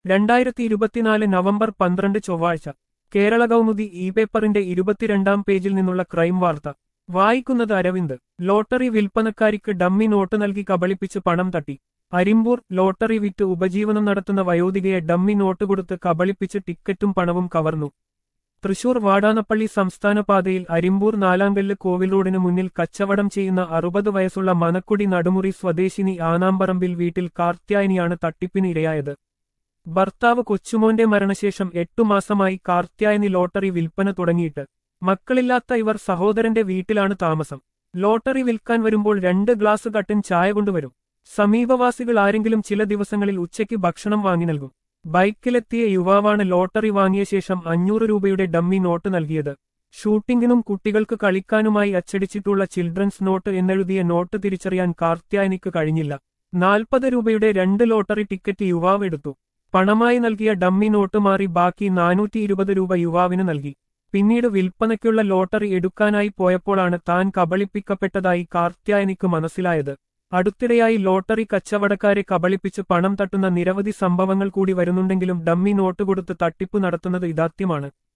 രണ്ടായിരത്തി ഇരുപത്തിനാല് നവംബർ പന്ത്രണ്ട് ചൊവ്വാഴ്ച കേരള കൗമുദി ഇ പേപ്പറിന്റെ ഇരുപത്തിരണ്ടാം പേജിൽ നിന്നുള്ള ക്രൈം വാർത്ത വായിക്കുന്നത് അരവിന്ദ് ലോട്ടറി വിൽപ്പനക്കാരിക്ക് ഡമ്മി നോട്ട് നൽകി കബളിപ്പിച്ച് പണം തട്ടി അരിമ്പൂർ ലോട്ടറി വിറ്റ് ഉപജീവനം നടത്തുന്ന വയോധികയെ ഡമ്മി നോട്ട് കൊടുത്ത് കബളിപ്പിച്ച് ടിക്കറ്റും പണവും കവർന്നു തൃശൂർ വാടാനപ്പള്ളി സംസ്ഥാന പാതയിൽ അരിമ്പൂർ നാലാങ്കല്ല് കോവിൽ റോഡിന് മുന്നിൽ കച്ചവടം ചെയ്യുന്ന അറുപത് വയസ്സുള്ള മനക്കുടി നടുമുറി സ്വദേശിനി ആനാമ്പറമ്പിൽ വീട്ടിൽ കാർത്യായനിയാണ് തട്ടിപ്പിന് ഇരയായത് ഭർത്താവ് കൊച്ചുമോന്റെ മരണശേഷം എട്ടു മാസമായി കാർത്യായനി ലോട്ടറി വിൽപ്പന തുടങ്ങിയിട്ട് മക്കളില്ലാത്ത ഇവർ സഹോദരന്റെ വീട്ടിലാണ് താമസം ലോട്ടറി വിൽക്കാൻ വരുമ്പോൾ രണ്ട് ഗ്ലാസ് കട്ടൻ ചായ കൊണ്ടുവരും സമീപവാസികൾ ആരെങ്കിലും ചില ദിവസങ്ങളിൽ ഉച്ചയ്ക്ക് ഭക്ഷണം വാങ്ങി നൽകും ബൈക്കിലെത്തിയ യുവാവാണ് ലോട്ടറി വാങ്ങിയ ശേഷം അഞ്ഞൂറ് രൂപയുടെ ഡമ്മി നോട്ട് നൽകിയത് ഷൂട്ടിങ്ങിനും കുട്ടികൾക്ക് കളിക്കാനുമായി അച്ചടിച്ചിട്ടുള്ള ചിൽഡ്രൻസ് നോട്ട് എന്നെഴുതിയ നോട്ട് തിരിച്ചറിയാൻ കാർത്യായനിക്ക് കഴിഞ്ഞില്ല നാൽപ്പത് രൂപയുടെ രണ്ട് ലോട്ടറി ടിക്കറ്റ് യുവാവ് എടുത്തു പണമായി നൽകിയ ഡമ്മി നോട്ട് മാറി ബാക്കി നാനൂറ്റി ഇരുപത് രൂപ യുവാവിന് നൽകി പിന്നീട് വിൽപ്പനയ്ക്കുള്ള ലോട്ടറി എടുക്കാനായി പോയപ്പോഴാണ് താൻ കബളിപ്പിക്കപ്പെട്ടതായി കാർത്യായനിക്ക് മനസ്സിലായത് അടുത്തിടെയായി ലോട്ടറി കച്ചവടക്കാരെ കബളിപ്പിച്ച് പണം തട്ടുന്ന നിരവധി സംഭവങ്ങൾ കൂടി വരുന്നുണ്ടെങ്കിലും ഡമ്മി നോട്ട് കൊടുത്ത് തട്ടിപ്പ് നടത്തുന്നത് ഇതാത്യമാണ്